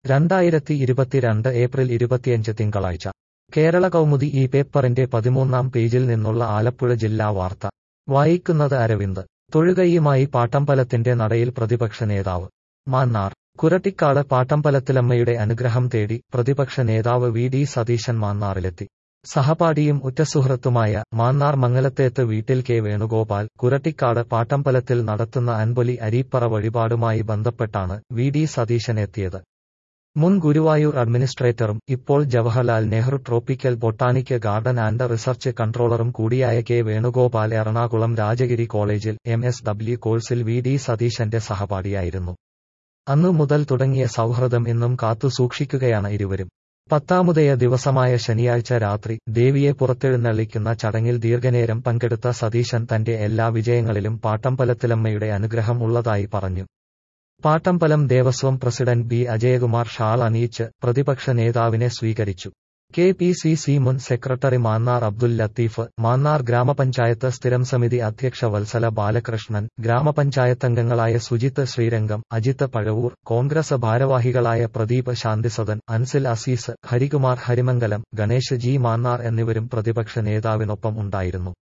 രണ്ടായിരത്തി ഇരുപത്തിരണ്ട് ഏപ്രിൽ ഇരുപത്തിയഞ്ച് തിങ്കളാഴ്ച കേരള കൗമുദി ഈ പേപ്പറിന്റെ പതിമൂന്നാം പേജിൽ നിന്നുള്ള ആലപ്പുഴ ജില്ലാ വാർത്ത വായിക്കുന്നത് അരവിന്ദ് തൊഴുകൈയുമായി പാട്ടമ്പലത്തിന്റെ നടയിൽ പ്രതിപക്ഷ നേതാവ് മാന്നാർ കുരട്ടിക്കാട് പാട്ടമ്പലത്തിലമ്മയുടെ അനുഗ്രഹം തേടി പ്രതിപക്ഷ നേതാവ് വി ഡി സതീശൻ മാന്നാറിലെത്തി സഹപാഠിയും ഉറ്റസുഹൃത്തുമായ മാന്നാർ മംഗലത്തേത്ത് വീട്ടിൽ കെ വേണുഗോപാൽ കുരട്ടിക്കാട് പാട്ടമ്പലത്തിൽ നടത്തുന്ന അൻപൊലി അരീപ്പറ വഴിപാടുമായി ബന്ധപ്പെട്ടാണ് വി ഡി സതീശൻ എത്തിയത് മുൻ ഗുരുവായൂർ അഡ്മിനിസ്ട്രേറ്ററും ഇപ്പോൾ Jawaharlal Nehru tropical botanic garden and research കൺട്രോളറും കൂടിയായ കെ വേണുഗോപാൽ എറണാകുളം രാജഗിരി കോളേജിൽ എം എസ് ഡബ്ല്യു കോഴ്സിൽ വി ഡി സതീശന്റെ സഹപാഠിയായിരുന്നു അന്നു മുതൽ തുടങ്ങിയ സൗഹൃദം ഇന്നും കാത്തു സൂക്ഷിക്കുകയാണ് ഇരുവരും പത്താമുദയ ദിവസമായ ശനിയാഴ്ച രാത്രി ദേവിയെ പുറത്തെഴുന്നള്ളിക്കുന്ന ചടങ്ങിൽ ദീർഘനേരം പങ്കെടുത്ത സതീശൻ തന്റെ എല്ലാ വിജയങ്ങളിലും പാട്ടമ്പലത്തിലമ്മയുടെ അനുഗ്രഹം ഉള്ളതായി പറഞ്ഞു Pattambalam Devaswom president B Ajayakumar shawl അണിയിച്ച് പ്രതിപക്ഷ നേതാവിനെ സ്വീകരിച്ചു കെ പി സി സി മുൻ സെക്രട്ടറി മാന്നാർ അബ്ദുൽ ലത്തീഫ് മാന്നാർ ഗ്രാമപഞ്ചായത്ത് സ്ഥിരം സമിതി അധ്യക്ഷ വത്സല ബാലകൃഷ്ണൻ ഗ്രാമപഞ്ചായത്തംഗങ്ങളായ സുജിത്ത് ശ്രീരംഗം അജിത്ത് പഴവൂർ കോൺഗ്രസ് ഭാരവാഹികളായ പ്രദീപ് ശാന്തിസദൻ അൻസിൽ അസീസ് ഹരികുമാർ ഹരിമംഗലം ഗണേഷ് ജി മാന്നാർ എന്നിവരും പ്രതിപക്ഷ നേതാവിനൊപ്പം ഉണ്ടായിരുന്നു